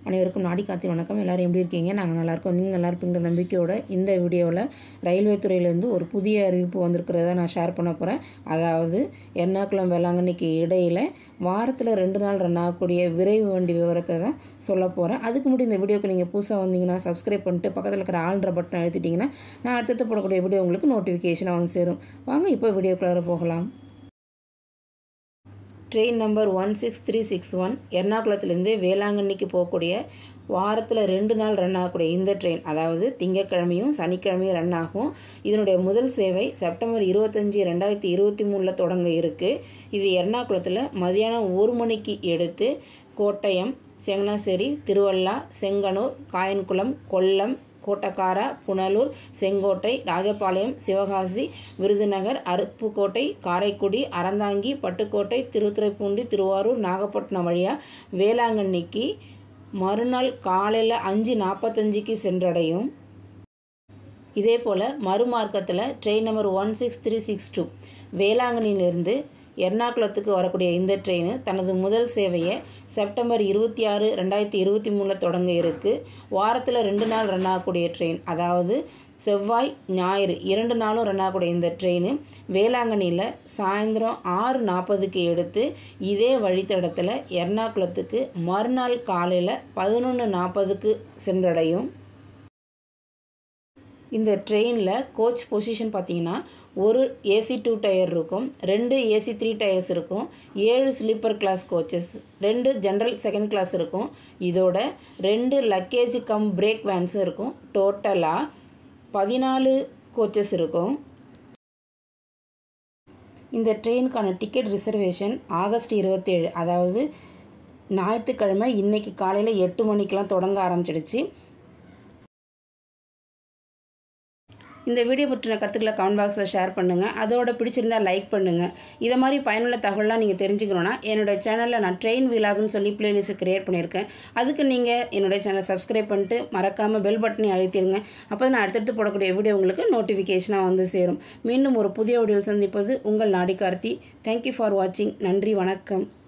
அனைவருக்கும் நாடி காத்தி வணக்கம் எல்லாரும் எப்படி இருக்கீங்க நாங்கள் நல்லா இருக்கோம் நீங்கள் நல்லா இருப்பீங்கிற நம்பிக்கையோட இந்த வீடியோவில் ரயில்வே துறையிலேருந்து ஒரு புதிய அறிவிப்பு வந்திருக்கிறத நான் ஷேர் பண்ண போகிறேன் அதாவது எர்ணாகுளம் வேளாங்கண்ணிக்கு இடையில் வாரத்தில் ரெண்டு நாள் ரன் ஆகக்கூடிய விரைவு வண்டி விவரத்தை தான் சொல்ல போகிறேன் அதுக்கு முன்னாடி இந்த வீடியோக்கு நீங்கள் புதுசாக வந்தீங்கன்னா சப்ஸ்கிரைப் பண்ணிட்டு பக்கத்தில் இருக்கிற ஆள்ன்ற பட்டன் அழுத்திட்டிங்கன்னா நான் அடுத்தடுத்து போடக்கூடிய வீடியோ உங்களுக்கு நோட்டிஃபிகேஷனாக வந்து சேரும் வாங்க இப்போ வீடியோக்குள்ளார போகலாம் train number one six three six one எர்ணாகுளத்துலேருந்து வேளாங்கண்ணிக்கு போகக்கூடிய வாரத்தில் ரெண்டு நாள் ரன் ஆகக்கூடிய இந்த ட்ரெயின் அதாவது திங்கக்கிழமையும் சனிக்கிழமையும் ரன் ஆகும் இதனுடைய முதல் சேவை செப்டம்பர் இருபத்தஞ்சி ரெண்டாயிரத்தி இருபத்தி மூணில் தொடங்க இருக்குது இது எர்ணாகுளத்தில் மதியானம் ஒரு மணிக்கு எடுத்து கோட்டயம் செங்கனாசேரி திருவள்ளா செங்கனூர் காயன்குளம் கொல்லம் கோட்டக்காரா புனலூர் செங்கோட்டை ராஜபாளையம் சிவகாசி விருதுநகர் அருப்புக்கோட்டை காரைக்குடி அறந்தாங்கி பட்டுக்கோட்டை திருத்துறைப்பூண்டி திருவாரூர் நாகப்பட்டினம் வழியாக வேளாங்கண்ணிக்கு மறுநாள் காலையில் அஞ்சு நாற்பத்தஞ்சுக்கு சென்றடையும் இதே போல் மறுமார்க்கத்தில் train number one six three six two வேளாங்கண்ணியிலிருந்து எர்ணாகுளத்துக்கு வரக்கூடிய இந்த ட்ரெயின் தனது முதல் சேவையை செப்டம்பர் இருபத்தி ஆறு ரெண்டாயிரத்தி இருபத்தி மூணில் தொடங்க இருக்குது வாரத்தில் ரெண்டு நாள் ரன் ஆகக்கூடிய ட்ரெயின் அதாவது செவ்வாய் ஞாயிறு இரண்டு நாளும் ரன் ஆகக்கூடிய இந்த ட்ரெயின் வேளாங்கண்ணியில் சாயந்தரம் ஆறு நாற்பதுக்கு எடுத்து இதே வழித்தடத்தில் எர்ணாகுளத்துக்கு மறுநாள் காலையில் பதினொன்று நாற்பதுக்கு சென்றடையும் இந்த ட்ரெயினில் கோச் பொசிஷன் பார்த்தீங்கன்னா ஒரு ஏசி டூ டயர் இருக்கும் ரெண்டு ஏசி த்ரீ டயர்ஸ் இருக்கும் ஏழு ஸ்லீப்பர் கிளாஸ் கோச்சஸ் ரெண்டு ஜென்ரல் செகண்ட் கிளாஸ் இருக்கும் இதோட ரெண்டு லக்கேஜ் கம் பிரேக் வேன்ஸும் இருக்கும் டோட்டலாக பதினாலு கோச்சஸ் இருக்கும் இந்த ட்ரெயினுக்கான டிக்கெட் ரிசர்வேஷன் ஆகஸ்ட் இருபத்தேழு அதாவது ஞாயிற்றுக்கிழமை இன்றைக்கி காலையில் எட்டு மணிக்கெலாம் தொடங்க ஆரம்பிச்சிடுச்சு இந்த வீடியோ பற்றின கருத்துக்களை கமெண்ட் பாக்ஸில் ஷேர் பண்ணுங்கள் அதோட பிடிச்சிருந்தா லைக் பண்ணுங்கள் இதை மாதிரி பயனுள்ள தகவலாம் நீங்கள் தெரிஞ்சுக்கணுன்னா என்னோடய சேனலில் நான் ட்ரெயின் விலாகுன்னு சொல்லி பிளேலிஸ்ட் க்ரியேட் பண்ணியிருக்கேன் அதுக்கு நீங்கள் என்னுடைய சேனலை சப்ஸ்கிரைப் பண்ணிட்டு மறக்காமல் பெல் பட்டனை அழுத்திடுங்க அப்போ நான் அடுத்தடுத்து போடக்கூடிய வீடியோ உங்களுக்கு நோட்டிஃபிகேஷனாக வந்து சேரும் மீண்டும் ஒரு புதிய வீடியோவில் சந்திப்பது உங்கள் நாடி கார்த்தி தேங்க்யூ ஃபார் வாட்சிங் நன்றி வணக்கம்